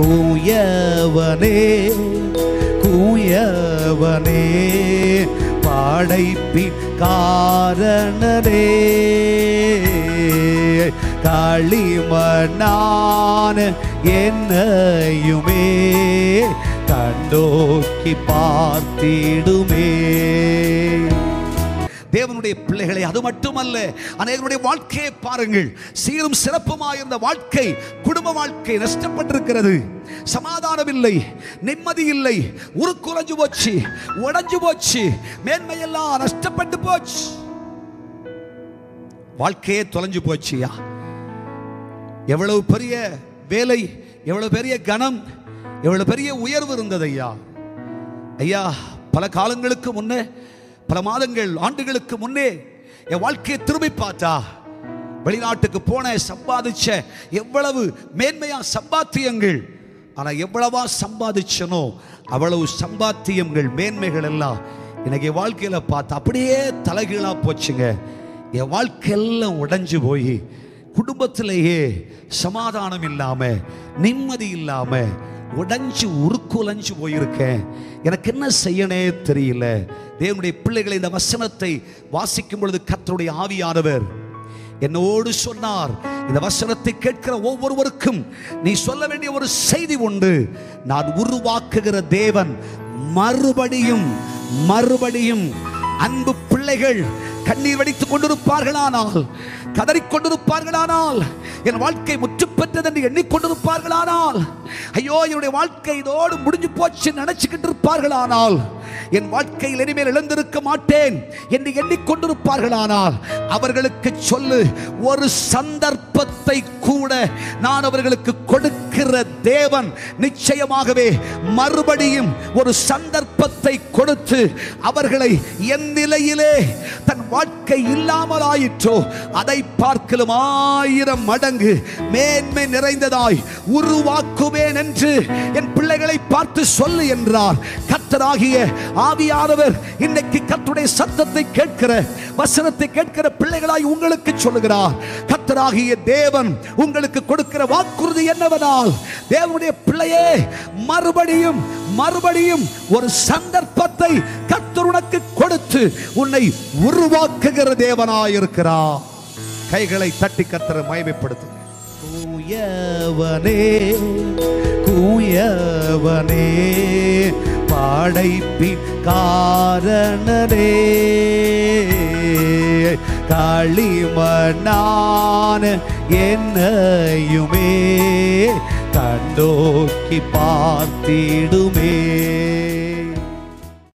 கூயவனே கூயவனே படைப்பின் காரணனே களிமண்ணான என்னையுமே கண்டோக்கி பார்த்திடுமே தேவனுடைய பிள்ளைகளை அது மட்டுமல்ல அநேகருடைய வாழ்க்கையை பாருங்கள் சீரும் சிறப்புமாய் இருந்த வாழ்க்கை குடும்ப வாழ்க்கை நஷ்டப்பட்டிருக்கிறது சமாதானம் இல்லை நிம்மதி இல்லை உருக்குறைஞ்சு போச்சு உடைஞ்சு போச்சு மேன்மையெல்லாம் நஷ்டப்பட்டு போச்சு வாழ்க்கையே தொலைஞ்சு போச்சுயா எவ்வளவு பெரிய வேலை எவ்வளவு பெரிய கணம் எவ்வளவு பெரிய உயர்வு இருந்தது ஐயா ஐயா பல காலங்களுக்கு முன்னே பல மாதங்கள் ஆண்டுகளுக்கு முன்னே என் வாழ்க்கையை திரும்பி பார்த்தா வெளிநாட்டுக்கு போன சம்பாதிச்ச எவ்வளவு மேன்மையா சம்பாத்தியங்கள் ஆனா எவ்வளவா சம்பாதிச்சனோ அவ்வளவு சம்பாத்தியங்கள் மேன்மைகள் எல்லாம் எனக்கு என் வாழ்க்கையில பார்த்து அப்படியே தலைகீழா போச்சுங்க என் வாழ்க்கையெல்லாம் உடைஞ்சு போய் குடும்பத்திலேயே சமாதானம் இல்லாம நிம்மதி இல்லாம உடைஞ்சு உருக்குலைஞ்சு போயிருக்கேன் எனக்கு என்ன செய்யனே தெரியல தேவனுடைய பிள்ளைகளை இந்த வசனத்தை வாசிக்கும் பொழுது கர்த்தருடைய ஆவியானவர் என்னோடு சொன்னார் இந்த வசனத்தை கேட்கிற ஒவ்வொருவருக்கும் நீ சொல்ல வேண்டிய ஒரு செய்தி உண்டு நான் உருவாக்குகிற தேவன் மறுபடியும் மறுபடியும் அன்பு பிள்ளைகள் கண்ணீர் வடித்துக் கொண்டிருப்பார்களானால் கதறிக் கொண்டிருப்பார்களானால் என் வாழ்க்கை முற்று பெற்றது என்று எண்ணிக்கொண்டிருப்பார்களானால் ஐயோ என்னுடைய வாழ்க்கை இதோடு முடிஞ்சு போச்சு நினைச்சுக்கிட்டு இருப்பார்களானால் என் வாழ்க்கையில் இனிமேல் இழந்திருக்க மாட்டேன் என்று எண்ணிக்கொண்டிருப்பார்களானால் அவர்களுக்கு சொல்லு ஒரு சந்தர்ப்பத்தை கூட நான் அவர்களுக்கு கொடுக்கிற தேவன் நிச்சயமாகவே மறுபடியும் ஒரு சந்தர்ப்பத்தை கொடுத்து அவர்களை என் நிலையிலே தன் வாழ்க்கை இல்லாமல் ஆயிற்றோ அதை பார்க்கலும் ஆயிரம் மடங்கு மேன்மை நிறைந்ததாய் உருவாக்குவேன் என்று என் பிள்ளைகளை பார்த்து சொல்லு என்றார் கர்த்தராகிய ஆவியானவர் இன்னைக்கு கர்த்தருடைய சத்தத்தை கேட்கிற வசனத்தை கேட்கிற பிள்ளைகளாய் உங்களுக்கு சொல்லுகிறார் கர்த்தராகிய தேவன் உங்களுக்கு கொடுக்கிற வாக்குறுதி என்னவென்றால் தேவனுடைய பிள்ளையே மறுபடியும் மறுபடியும் ஒரு சந்தர்ப்பத்தை கர்த்தர் உனக்கு கொடுத்து உன்னை உருவாக்குகிற தேவனாயிருக்கிறார் கைகளை தட்டி கர்த்தரை மயமைப்படுத்து கூயவனே கூயவனே படைப்பின் காரணனே களிமண்ணான என்னையுமே கண்டோக்கி பார்த்திடுமே